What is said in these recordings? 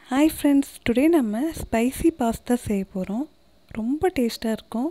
hi friends today நம்ம spicy pasta செய்ய போகிறோம் ரொம்ப டேஸ்ட்டாக இருக்கும்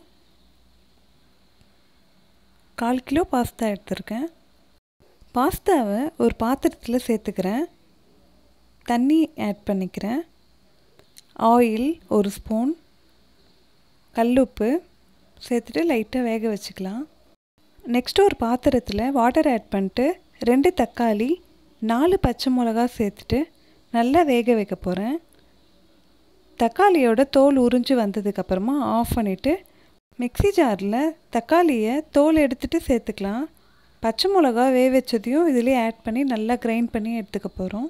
கால் கிலோ பாஸ்தா எடுத்திருக்கேன் பாஸ்தாவை ஒரு பாத்திரத்தில் சேர்த்துக்கிறேன் தண்ணி ஆட் பண்ணிக்கிறேன் ஆயில் ஒரு ஸ்பூன் கல்லுப்பு சேர்த்துட்டு லைட்டாக வேக வச்சுக்கலாம் நெக்ஸ்ட்டு ஒரு பாத்திரத்தில் வாட்டர் ஆட் பண்ணிட்டு ரெண்டு தக்காளி நாலு பச்சை மிளகா சேர்த்துட்டு நல்லா வேக வைக்க போகிறேன் தக்காளியோட தோல் உறிஞ்சு வந்ததுக்கப்புறமா ஆஃப் பண்ணிவிட்டு மிக்சி ஜாரில் தக்காளியை தோல் எடுத்துகிட்டு சேர்த்துக்கலாம் பச்சை மிளகா வேக வச்சதையும் இதிலே ஆட் பண்ணி நல்லா கிரைண்ட் பண்ணி எடுத்துக்க போகிறோம்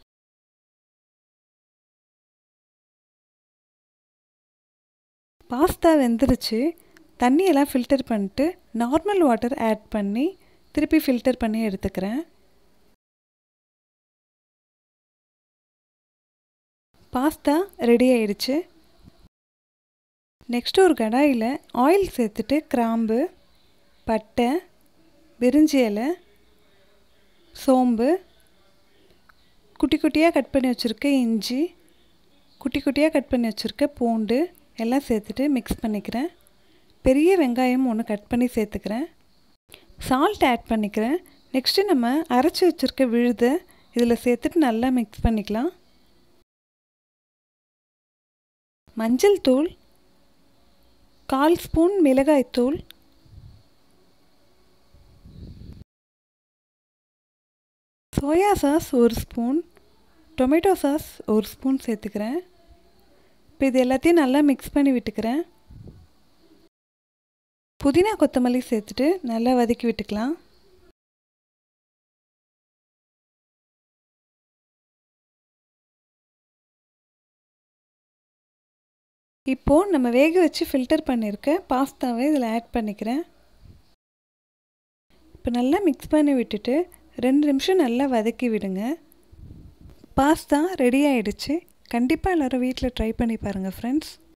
பாஸ்தா வெந்துருச்சு தண்ணியெல்லாம் ஃபில்டர் பண்ணிட்டு நார்மல் வாட்டர் ஆட் பண்ணி திருப்பி ஃபில்டர் பண்ணி எடுத்துக்கிறேன் பாஸ்தா ரெடி ஆயிடுச்சு நெக்ஸ்ட் ஒரு கடாயில் ஆயில் சேர்த்துட்டு கிராம்பு பட்டை பிரிஞ்சி இலை சோம்பு குட்டி குட்டியாக கட் பண்ணி வச்சுருக்க இஞ்சி குட்டி குட்டியாக கட் பண்ணி வச்சுருக்க பூண்டு எல்லாம் சேர்த்துட்டு மிக்ஸ் பண்ணிக்கிறேன் பெரிய வெங்காயம் ஒன்று கட் பண்ணி சேர்த்துக்கிறேன் சால்ட் ஆட் பண்ணிக்கிறேன் நெக்ஸ்ட்டு நம்ம அரைச்சி வச்சுருக்க விழுதை இதில் சேர்த்துட்டு நல்லா மிக்ஸ் பண்ணிக்கலாம் மஞ்சள் தூள் கால் ஸ்பூன் மிளகாய் தூள் சோயா சாஸ் ஒரு ஸ்பூன் டொமேட்டோ சாஸ் ஒரு ஸ்பூன் சேர்த்துக்கிறேன் இப்போ இது எல்லாத்தையும் நல்லா மிக்ஸ் பண்ணி விட்டுக்கிறேன் புதினா கொத்தமல்லி சேர்த்துட்டு நல்லா வதக்கி விட்டுக்கலாம் இப்போது நம்ம வேக வச்சு ஃபில்டர் பண்ணியிருக்க பாஸ்தாவை இதில் ஆட் பண்ணிக்கிறேன் இப்போ நல்லா மிக்ஸ் பண்ணி விட்டுட்டு ரெண்டு நிமிஷம் நல்லா வதக்கி விடுங்க பாஸ்தா ரெடி ஆகிடுச்சு கண்டிப்பாக எல்லோரும் வீட்டில் ட்ரை பண்ணி பாருங்கள் ஃப்ரெண்ட்ஸ்